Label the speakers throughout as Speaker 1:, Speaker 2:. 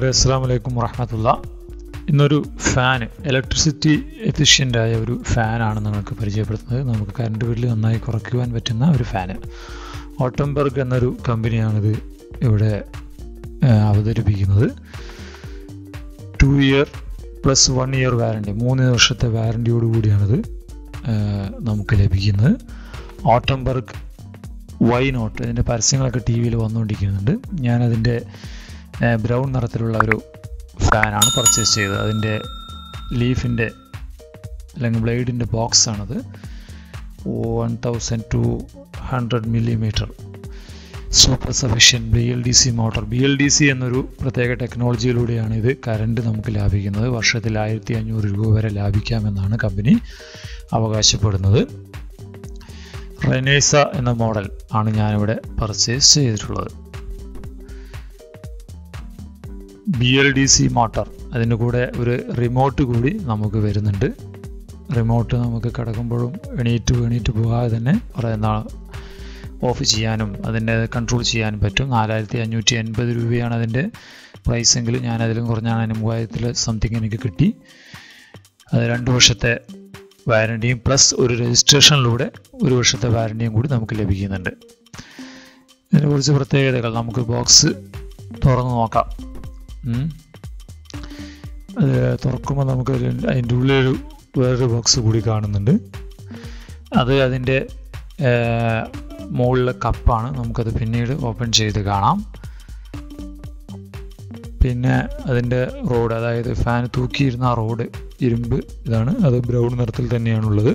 Speaker 1: കൂട്ടുകാരെ അസ്സാം വലൈക്കും വറഹമത്തുള്ള ഇന്നൊരു ഫാൻ ഇലക്ട്രിസിറ്റി എഫിഷ്യൻ്റ് ആയ ഒരു ഫാനാണ് നിങ്ങൾക്ക് പരിചയപ്പെടുത്തുന്നത് നമുക്ക് കറണ്ട് ബില്ല് നന്നായി കുറയ്ക്കുവാൻ പറ്റുന്ന ഒരു ഫാന് ഓട്ടംബർഗ് എന്നൊരു കമ്പനിയാണിത് ഇവിടെ ആ, അവതരിപ്പിക്കുന്നത് two year plus one year warranty മൂന്ന് വർഷത്തെ വാറണ്ടിയോട് കൂടിയാണിത് ആ, നമുക്ക് ലഭിക്കുന്നത് ഓട്ടംബർഗ് വൈ നോട്ട് ഇതിൻ്റെ പരസ്യങ്ങളൊക്കെ ടി വിയിൽ വന്നുകൊണ്ടിരിക്കുന്നുണ്ട് ഞാനതിൻ്റെ ബ്രൗൺ നിറത്തിലുള്ള ഒരു ഫാനാണ് പർച്ചേസ് ചെയ്തത് അതിൻ്റെ ലീഫിൻ്റെ അല്ലെങ്കിൽ ബ്ലേഡിൻ്റെ ബോക്സ് ആണത് one thousand two hundred millimetre super efficient B L D C motor B L D C എന്നൊരു പ്രത്യേക ടെക്നോളജിയിലൂടെയാണ് ഇത് കറണ്ട് നമുക്ക് ലാഭിക്കുന്നത് വർഷത്തിൽ ആയിരത്തി അഞ്ഞൂറ് രൂപ വരെ ലാഭിക്കാമെന്നാണ് കമ്പനി അവകാശപ്പെടുന്നത് റെനേസ എന്ന മോഡൽ ആണ് ഞാനിവിടെ പർച്ചേസ് ചെയ്തിട്ടുള്ളത് B L D C motor അതിൻ്റെ കൂടെ ഒരു റിമോട്ട് കൂടി നമുക്ക് വരുന്നുണ്ട് റിമോട്ട് നമുക്ക് കിടക്കുമ്പോഴും എണീറ്റ് എണീറ്റ് പോകാതെ തന്നെ കുറേ നാൾ ഓഫ് ചെയ്യാനും അതിൻ്റെ കൺട്രോൾ ചെയ്യാനും പറ്റും നാലായിരത്തി അഞ്ഞൂറ്റി എൺപത് രൂപയാണ് അതിൻ്റെ പ്രൈസ് എങ്കിലും ഞാനതിലും കുറഞ്ഞാണ് അതിന് മൂവായിരത്തിൽ സംതിങ് എനിക്ക് കിട്ടി അത് രണ്ട് വർഷത്തെ വാറണ്ടിയും പ്ലസ് ഒരു രജിസ്ട്രേഷനിലൂടെ ഒരു വർഷത്തെ വാറണ്ടിയും കൂടി നമുക്ക് ലഭിക്കുന്നുണ്ട് ഇതിനെക്കുറിച്ച് പ്രത്യേകതകൾ നമുക്ക് ബോക്സ് തുറന്ന് നോക്കാം ഉം. അത് തുറക്കുമ്പോൾ നമുക്ക് ഒരു- അതിൻ്റെ ഉള്ളിലൊരു വേറൊരു ബോക്സ് കൂടി കാണുന്നുണ്ട് അത് അതിൻ്റെ മുകളിലെ കപ്പാണ് നമുക്കത് പിന്നീട് ഓപ്പൺ ചെയ്ത് കാണാം പിന്നെ അതിൻ്റെ റോഡ് അതായത് ഫാൻ തൂക്കിയിരുന്ന ആ റോഡ് ഇരുമ്പ് ഇതാണ് അത് ബ്രൗൺ നിറത്തിൽ തന്നെയാണുള്ളത്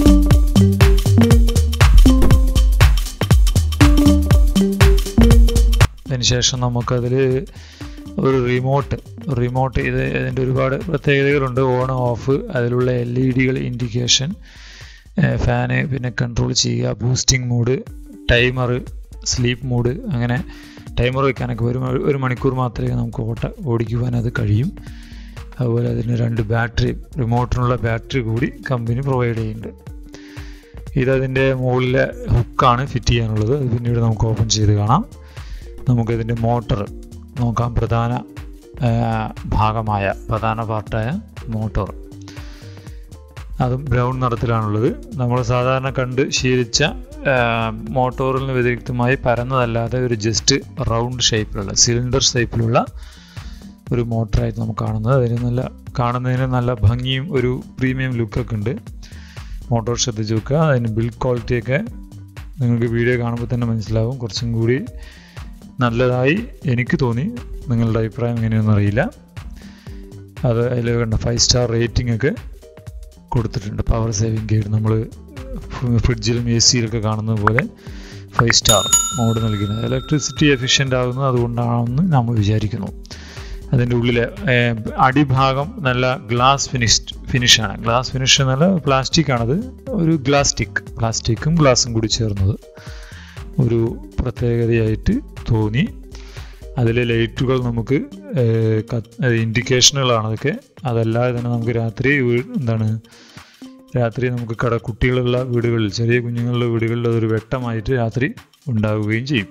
Speaker 1: അതിനുശേഷം നമുക്കതിൽ ഒരു റിമോട്ട് റിമോട്ട് ഇത് ഇതിൻ്റെ ഒരുപാട് പ്രത്യേകതകളുണ്ട് ഓൺ ഓഫ് അതിലുള്ള എൽ ഇ ഡികൾ ഇൻഡിക്കേഷൻ ഫാന് പിന്നെ കൺട്രോൾ ചെയ്യുക boosting mood timer sleep mood അങ്ങനെ ടൈമർ വെക്കാനൊക്കെ ഒരു മ- ഒരു മണിക്കൂർ മാത്രമേ നമുക്ക് ഓട്ട ഓടിക്കുവാൻ അത് കഴിയും അതുപോലെ അതിന് രണ്ട് ബാറ്ററി റിമോട്ടിനുള്ള ബാറ്ററി കൂടി കമ്പനി പ്രൊവൈഡ് ചെയ്യുന്നുണ്ട് ഇതതിൻ്റെ മുകളിലെ ഹുക്കാണ് ഫിറ്റ് ചെയ്യാനുള്ളത് അത് പിന്നീട് നമുക്ക് ഓപ്പൺ ചെയ്ത് കാണാം നമുക്കിതിൻ്റെ മോട്ടർ നോക്കാം പ്രധാന ആ, ഭാഗമായ പ്രധാന പാർട്ടായ മോട്ടോർ അതും ബ്രൗൺ നിറത്തിലാണുള്ളത് നമ്മൾ സാധാരണ കണ്ട് ശീലിച്ച ആ, മോട്ടോറിൽ നിന്ന് വ്യതിരിക്തമായി പരന്നതല്ലാതെ ഒരു ജസ്റ്റ് റൗണ്ട് ഷേപ്പിലുള്ള സിലിണ്ടർ ഷേപ്പിലുള്ള ഒരു മോട്ടറായിട്ട് നമുക്ക് കാണുന്നത് അതിന് നല്ല കാണുന്നതിന് നല്ല ഭംഗിയും ഒരു പ്രീമിയം ലുക്കൊക്കെ ഉണ്ട് മോട്ടോർ ശ്രദ്ധിച്ച് നോക്കുക അതിന് ബിൽഡ് ക്വാളിറ്റിയൊക്കെ നിങ്ങൾക്ക് വീഡിയോ കാണുമ്പോൾ തന്നെ മനസ്സിലാവും കുറച്ചും കൂടി നല്ലതായി എനിക്ക് തോന്നി നിങ്ങളുടെ അഭിപ്രായം എങ്ങനെയൊന്നും അറിയില്ല അത് അതിൽ കണ്ട ഫൈവ് സ്റ്റാർ റേറ്റിംഗ് ഒക്കെ കൊടുത്തിട്ടുണ്ട് പവർ സേവിങ് ഗൈഡ് നമ്മൾ ഫ്രിഡ്ജിലും എ സിയിലൊക്കെ കാണുന്നത് പോലെ ഫൈവ് സ്റ്റാർ മോഡ് നൽകുന്നത് ഇലക്ട്രിസിറ്റി എഫിഷ്യൻ്റ് ആകുന്നത് അതുകൊണ്ടാണെന്ന് നമ്മൾ വിചാരിക്കുന്നു അതിൻ്റെ ഉള്ളിലെ ഏർ, അടിഭാഗം നല്ല ഗ്ലാസ് ഫിനിഷ്ഡ് ഫിനിഷാണ് ഗ്ലാസ് ഫിനിഷ് എന്നല്ല പ്ലാസ്റ്റിക് ആണത് ഒരു ഗ്ലാസ്റ്റിക് പ്ലാസ്റ്റിക്കും ഗ്ലാസും കൂടി ചേർന്നത് ഒരു പ്രത്യേകതയായിട്ട് തോന്നി അതിലെ ലൈറ്റുകൾ നമുക്ക് ഇൻഡിക്കേഷനുകളാണ് അതൊക്കെ അതല്ലാതെ തന്നെ നമുക്ക് രാത്രി വീ- എന്താണ് രാത്രി നമുക്ക് കട കുട്ടികളുള്ള വീടുകളിൽ ചെറിയ കുഞ്ഞുങ്ങളുടെ വീടുകളിൽ അതൊരു വെട്ടമായിട്ട് രാത്രി ഉണ്ടാവുകയും ചെയ്യും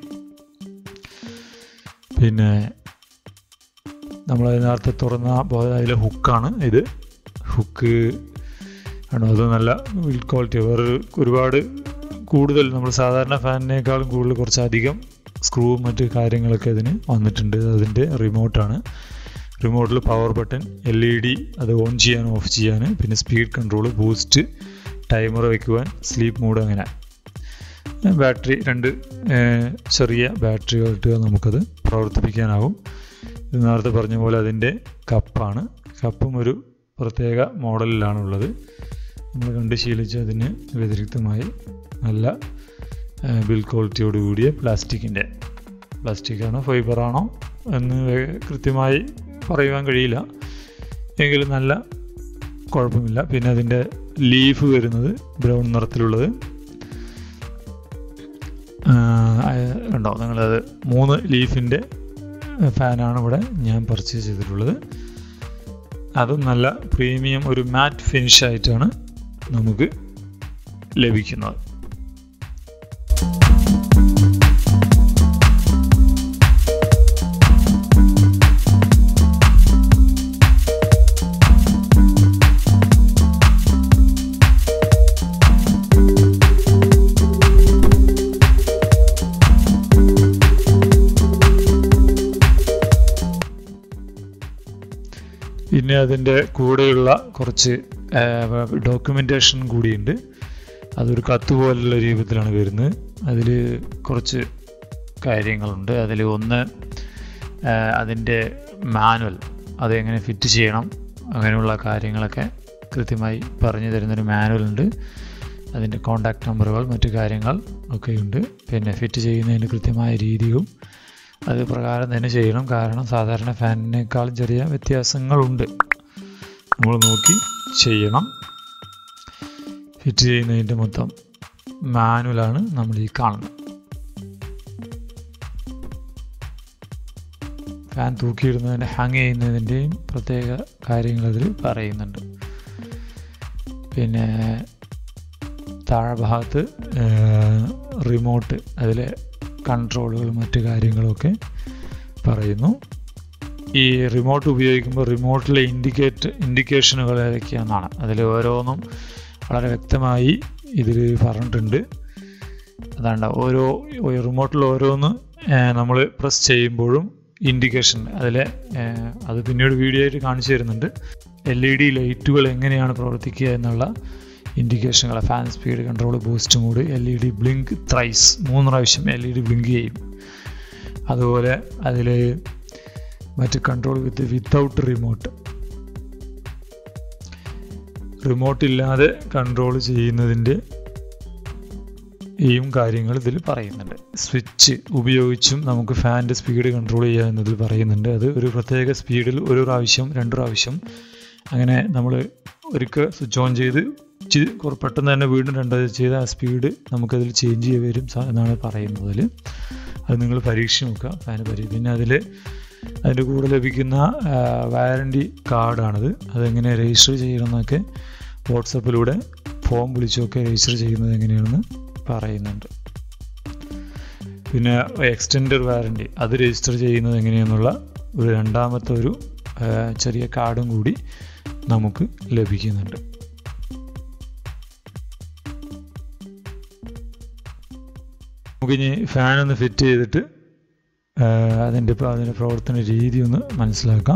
Speaker 1: പിന്നെ നമ്മൾ നേരത്തെ തുറന്ന ബോ- അതിലെ ഹുക്കാണ് ഇത് ഹുക്ക് ആണ് അത് നല്ല ബിൽഡ് ക്വാളിറ്റി വേറെ ഒരുപാട് കൂടുതൽ നമ്മൾ സാധാരണ ഫാനിനേക്കാളും കൂടുതൽ കുറച്ചധികം സ്ക്രൂവും മറ്റ് കാര്യങ്ങളൊക്കെ അതിന് വന്നിട്ടുണ്ട് അതിൻ്റെ റിമോട്ടാണ് റിമോട്ടിൽ power button L E D അത് ഓൺ ചെയ്യാൻ ഓഫ് ചെയ്യാൻ പിന്നെ സ്പീഡ് കൺട്രോൾ ബൂസ്റ്റ് ടൈമർ വയ്ക്കുവാൻ സ്ലീപ്പ് മൂഡ് അങ്ങനെ ബാറ്ററി രണ്ട് ഏർ, ചെറിയ ബാറ്ററികളിട്ട് നമുക്കത് പ്രവർത്തിപ്പിക്കാനാവും ഇത് നേരത്തെ പറഞ്ഞ പോലെ അതിൻ്റെ കപ്പാണ് കപ്പും ഒരു പ്രത്യേക മോഡലിലാണുള്ളത് നമ്മൾ കണ്ട് ശീലിച്ച് അതിന് വ്യതിരിക്തമായി നല്ല ബിൽ ക്വാളിറ്റിയോട് കൂടിയ പ്ലാസ്റ്റിക്കിൻ്റെ പ്ലാസ്റ്റിക്കാണോ ഫൈബറാണോ എന്ന് വേ- കൃത്യമായി പറയുവാൻ കഴിയില്ല എങ്കിലും നല്ല കുഴപ്പമില്ല പിന്നെ അതിൻ്റെ ലീഫ് വരുന്നത് ബ്രൗൺ നിറത്തിലുള്ളത് ആ, ആ- ഉണ്ടോ നിങ്ങളത് മൂന്ന് ലീഫിൻ്റെ ഫാനാണ് ഇവിടെ ഞാൻ പർച്ചേസ് ചെയ്തിട്ടുള്ളത് അതും നല്ല പ്രീമിയം ഒരു മാറ്റ് ഫിനിഷ് ആയിട്ടാണ് നമുക്ക് ലഭിക്കുന്നത് പിന്നെ അതിൻ്റെ കൂടെയുള്ള കുറച്ച് ഡോക്യുമെൻറ്റേഷൻ കൂടിയുണ്ട് അതൊരു കത്ത് പോലുള്ള രൂപത്തിലാണ് വരുന്നത് അതിൽ കുറച്ച് കാര്യങ്ങളുണ്ട് അതിൽ ഒന്ന് അതിൻ്റെ മാനുവൽ അതെങ്ങനെ ഫിറ്റ് ചെയ്യണം അങ്ങനെയുള്ള കാര്യങ്ങളൊക്കെ കൃത്യമായി പറഞ്ഞു തരുന്നൊരു മാനുവൽ ഉണ്ട് അതിൻ്റെ കോണ്ടാക്ട് നമ്പറുകൾ മറ്റു കാര്യങ്ങൾ ഒക്കെയുണ്ട് പിന്നെ ഫിറ്റ് ചെയ്യുന്നതിൻ്റെ കൃത്യമായ രീതിയും അത് പ്രകാരം തന്നെ ചെയ്യണം കാരണം സാധാരണ ഫാനിനേക്കാളും ചെറിയ വ്യത്യാസങ്ങളുണ്ട് നമ്മൾ നോക്കി ചെയ്യണം ഫിറ്റ് ചെയ്യുന്നതിൻ്റെ മൊത്തം മാനുവലാണ് നമ്മൾ ഈ കാണുന്നത് ഫാൻ തൂക്കിയിടുന്നതിൻ്റെ ഹാങ് ചെയ്യുന്നതിൻ്റെയും പ്രത്യേക കാര്യങ്ങൾ അതിൽ പറയുന്നുണ്ട് പിന്നെ താഴെ ഭാഗത്ത് റിമോട്ട് അതിലെ കൺട്രോളുകളും മറ്റു കാര്യങ്ങളൊക്കെ പറയുന്നു ഈ റിമോട്ട് ഉപയോഗിക്കുമ്പോൾ റിമോട്ടിലെ ഇൻഡിക്കേറ്റ് ഇൻഡിക്കേഷനുകൾ ഏതൊക്കെയാണെന്നാണ് അതിൽ ഓരോന്നും വളരെ വ്യക്തമായി ഇതിൽ പറഞ്ഞിട്ടുണ്ട് അതാണ്ട് ഓരോ റിമോട്ടിൽ ഓരോന്ന് നമ്മൾ പ്രസ് ചെയ്യുമ്പോഴും ഇൻഡിക്കേഷൻ അതിലെ അത് പിന്നീട് വീഡിയോ ആയിട്ട് കാണിച്ചു തരുന്നുണ്ട് എൽ ഇ ഡി ലൈറ്റുകൾ എങ്ങനെയാണ് പ്രവർത്തിക്കുക എന്നുള്ള ഇൻഡിക്കേഷനുകൾ fan speed control boost mood L E D blink thrice മൂന്ന് പ്രാവശ്യം എൽ ഇ ഡി ബ്ലിങ്ക് ചെയ്യും അതുപോലെ അതിൽ മറ്റ് control with without remote remote ഇല്ലാതെ കൺട്രോൾ ചെയ്യുന്നതിൻ്റെ യും കാര്യങ്ങൾ ഇതിൽ പറയുന്നുണ്ട് സ്വിച്ച് ഉപയോഗിച്ചും നമുക്ക് ഫാനിൻ്റെ സ്പീഡ് കൺട്രോൾ ചെയ്യുക എന്നതിൽ പറയുന്നുണ്ട് അത് ഒരു പ്രത്യേക സ്പീഡിൽ ഒരു പ്രാവശ്യം രണ്ട് പ്രാവശ്യം അങ്ങനെ നമ്മൾ ഒരിക്കൽ സ്വിച്ച് ഓൺ ചെയ്ത് പെട്ടെന്ന് തന്നെ വീണ്ടും രണ്ടാമത് ചെയ്ത് ആ സ്പീഡ് നമുക്കതിൽ ചേഞ്ച് ചെയ്ത് വരും എന്നാണ് പറയുന്നത് അതിൽ അത് നിങ്ങൾ പരീക്ഷ നോക്കുക ഫാന് പരീക്ഷ പിന്നെ അതിൽ അതിൻ്റെ കൂടെ ലഭിക്കുന്ന വാറണ്ടി കാർഡാണത് അതെങ്ങനെ രജിസ്റ്റർ ചെയ്യണമെന്നൊക്കെ വാട്സപ്പിലൂടെ ഫോം വിളിച്ചൊക്കെ രജിസ്റ്റർ ചെയ്യുന്നത് എങ്ങനെയാണെന്ന് പറയുന്നുണ്ട് പിന്നെ എക്സ്റ്റൻഡർ വാറണ്ടി അത് രജിസ്റ്റർ ചെയ്യുന്നത് എങ്ങനെയാണെന്നുള്ള ഒരു രണ്ടാമത്തെ ഒരു ചെറിയ കാർഡും കൂടി നമുക്ക് ലഭിക്കുന്നുണ്ട് നമുക്കിനി ഫാൻ ഒന്ന് ഫിറ്റ് ചെയ്തിട്ട് അതിൻ്റെ അതിൻ്റെ പ്രവർത്തന രീതി ഒന്ന് മനസ്സിലാക്കാം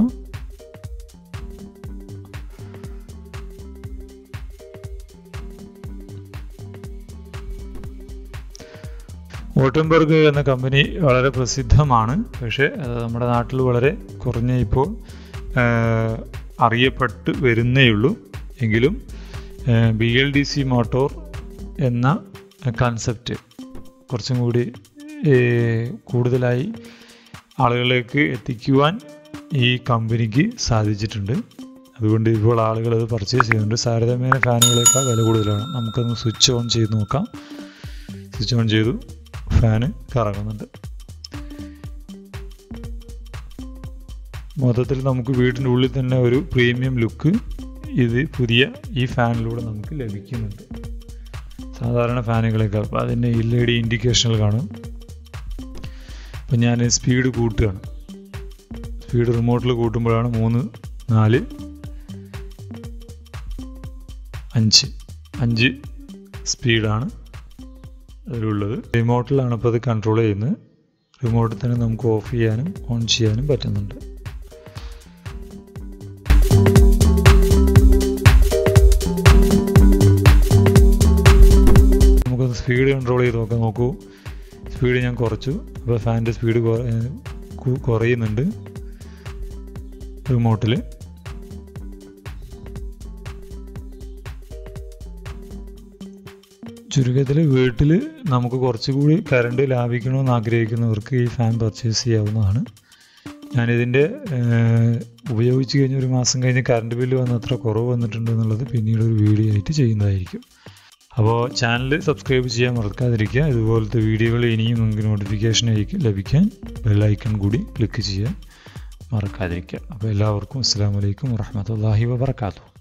Speaker 1: ഓട്ടംബർഗ് എന്ന കമ്പനി വളരെ പ്രസിദ്ധമാണ് പക്ഷേ അത് നമ്മുടെ നാട്ടിൽ വളരെ കുറഞ്ഞ ഇപ്പോൾ അറിയപ്പെട്ട് വരുന്നേയുള്ളൂ എങ്കിലും B L D C motor എന്ന കൺസെപ്റ്റ് കുറച്ചും കൂടി കൂടുതലായി ആളുകളിലേക്ക് എത്തിക്കുവാൻ ഈ കമ്പനിക്ക് സാധിച്ചിട്ടുണ്ട് അതുകൊണ്ട് ഇപ്പോൾ ആളുകൾ അത് പർച്ചേസ് ചെയ്യുന്നുണ്ട് താരതമ്യേന ഫാനുകളേക്കാൾ വില കൂടുതലാണ് നമുക്കൊന്ന് സ്വിച്ച് ഓൺ ചെയ്ത് നോക്കാം സ്വിച്ച് ഓൺ ചെയ്തു ഫാന് കറങ്ങുന്നുണ്ട് മൊത്തത്തിൽ നമുക്ക് വീടിൻ്റെ ഉള്ളിൽ തന്നെ ഒരു പ്രീമിയം ലുക്ക് ഇത് പുതിയ ഈ ഫാനിലൂടെ നമുക്ക് ലഭിക്കുന്നുണ്ട് സാധാരണ ഫാനുകളേക്കാൾ അപ്പോൾ അതിൻ്റെ എൽ ഇ ഡി ഇൻഡിക്കേഷനുകൾ കാണും അപ്പം ഞാൻ സ്പീഡ് കൂട്ടുകയാണ് സ്പീഡ് റിമോട്ടിൽ കൂട്ടുമ്പോഴാണ് മൂന്ന് നാല് അഞ്ച് അഞ്ച് സ്പീഡാണ് അതിലുള്ളത് റിമോട്ടിലാണ് ഇപ്പോൾ അത് കൺട്രോൾ ചെയ്യുന്നത് റിമോട്ടിൽ തന്നെ നമുക്ക് ഓഫ് ചെയ്യാനും ഓൺ ചെയ്യാനും പറ്റുന്നുണ്ട് നമുക്കൊന്ന് സ്പീഡ് കൺട്രോൾ ചെയ്ത് നോക്കാം നോക്കൂ സ്പീഡ് ഞാൻ കുറച്ചു അപ്പോൾ ഫാനിൻ്റെ സ്പീഡ് കുറയുന്നുണ്ട് റിമോട്ടിൽ ചുരുക്കത്തിൽ വീട്ടിൽ നമുക്ക് കുറച്ചുകൂടി കറണ്ട് ലാഭിക്കണമെന്ന് ആഗ്രഹിക്കുന്നവർക്ക് ഈ ഫാൻ പർച്ചേസ് ചെയ്യാവുന്നതാണ് ഞാനിതിൻ്റെ ഉപയോഗിച്ച് കഴിഞ്ഞ ഒരു മാസം കഴിഞ്ഞ് കറണ്ട് ബില്ല് വന്ന് അത്ര കുറവ് വന്നിട്ടുണ്ട് എന്നുള്ളത് പിന്നീട് ഒരു വീഡിയോ ആയിട്ട് ചെയ്യുന്നതായിരിക്കും അപ്പോൾ ചാനൽ സബ്സ്ക്രൈബ് ചെയ്യാൻ മറക്കാതിരിക്കുക ഇതുപോലത്തെ വീഡിയോകൾ ഇനിയും നിങ്ങൾക്ക് നോട്ടിഫിക്കേഷൻ ലഭിക്കാൻ ബെല്ലൈക്കൺ കൂടി ക്ലിക്ക് ചെയ്യാൻ മറക്കാതിരിക്കുക അപ്പോൾ എല്ലാവർക്കും അസ്സാം വലൈക്കും വാഹമത്തല്ലാഹി വാബർക്കാത്തു